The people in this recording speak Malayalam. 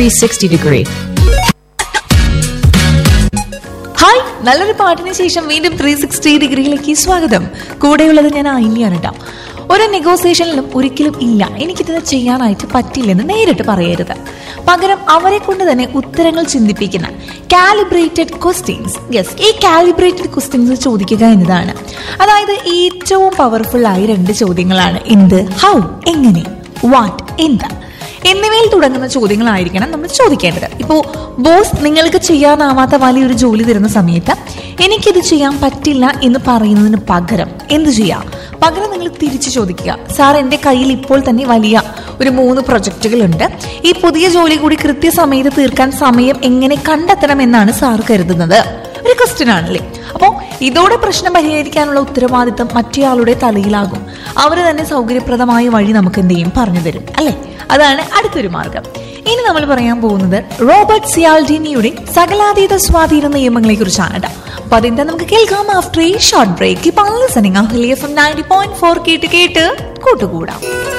360 degree. ഹായ് നല്ലൊരു പാട്ടിന് ശേഷം വീണ്ടും ത്രീ സിക്സ്റ്റി ഡിഗ്രിയിലേക്ക് സ്വാഗതം കൂടെയുള്ളത് ഞാൻ ആയില്യാണ് കേട്ടോ ഒരു നെഗോസിയേഷനിലും ഒരിക്കലും ഇല്ല എനിക്കിത് ചെയ്യാനായിട്ട് പറ്റില്ലെന്ന് നേരിട്ട് പറയരുത് പകരം അവരെ കൊണ്ട് തന്നെ ഉത്തരങ്ങൾ ചിന്തിപ്പിക്കുന്ന കാലിബ്രേറ്റഡ് ക്വസ്റ്റ്യൻസ് യെസ് ഈ കാലിബ്രേറ്റഡ് ക്വസ്റ്റ്യൻസ് ചോദിക്കുക എന്നതാണ് അതായത് ഏറ്റവും പവർഫുൾ ആയ രണ്ട് ചോദ്യങ്ങളാണ് എന്ത് ഹൗ എങ്ങനെ വാട്ട് എന്താ എന്നിവയിൽ തുടങ്ങുന്ന ചോദ്യങ്ങളായിരിക്കണം നമ്മൾ ചോദിക്കേണ്ടത് ഇപ്പോ ബോസ് നിങ്ങൾക്ക് ചെയ്യാനാവാത്ത വലിയൊരു ജോലി തരുന്ന സമയത്ത് എനിക്കിത് ചെയ്യാൻ പറ്റില്ല എന്ന് പറയുന്നതിന് പകരം എന്ത് ചെയ്യാം പകരം നിങ്ങൾ തിരിച്ചു ചോദിക്കുക സാർ എൻ്റെ കയ്യിൽ ഇപ്പോൾ തന്നെ വലിയ ഒരു മൂന്ന് പ്രൊജക്റ്റുകളുണ്ട് ഈ പുതിയ ജോലി കൂടി കൃത്യസമയത്ത് തീർക്കാൻ സമയം എങ്ങനെ കണ്ടെത്തണം എന്നാണ് സാർ കരുതുന്നത് ഒരു ക്വസ്റ്റ്യൻ ആണല്ലേ അപ്പോൾ ഇതോടെ പ്രശ്നം പരിഹരിക്കാനുള്ള ഉത്തരവാദിത്തം മറ്റേയാളുടെ തലയിലാകും അവർ തന്നെ സൗകര്യപ്രദമായ വഴി നമുക്ക് എന്ത് ചെയ്യും പറഞ്ഞു തരും അല്ലേ അതാണ് അടുത്തൊരു മാർഗം ഇനി നമ്മൾ പറയാൻ പോകുന്നത് റോബർട്ട് സിയാൽഡിനിയുടെ സകലാതീത സ്വാധീന നിയമങ്ങളെ കുറിച്ചാണ് കേട്ടോ അപ്പൊ അതെന്താ നമുക്ക് കേൾക്കാം ആഫ്റ്റർ ഈ ഷോർട്ട് ബ്രേക്ക് ഇപ്പൊ ലിസണിങ് നയൻറ്റി പോയിന്റ് ഫോർ കേട്ട് കേട്ട് കൂട്ടുകൂടാം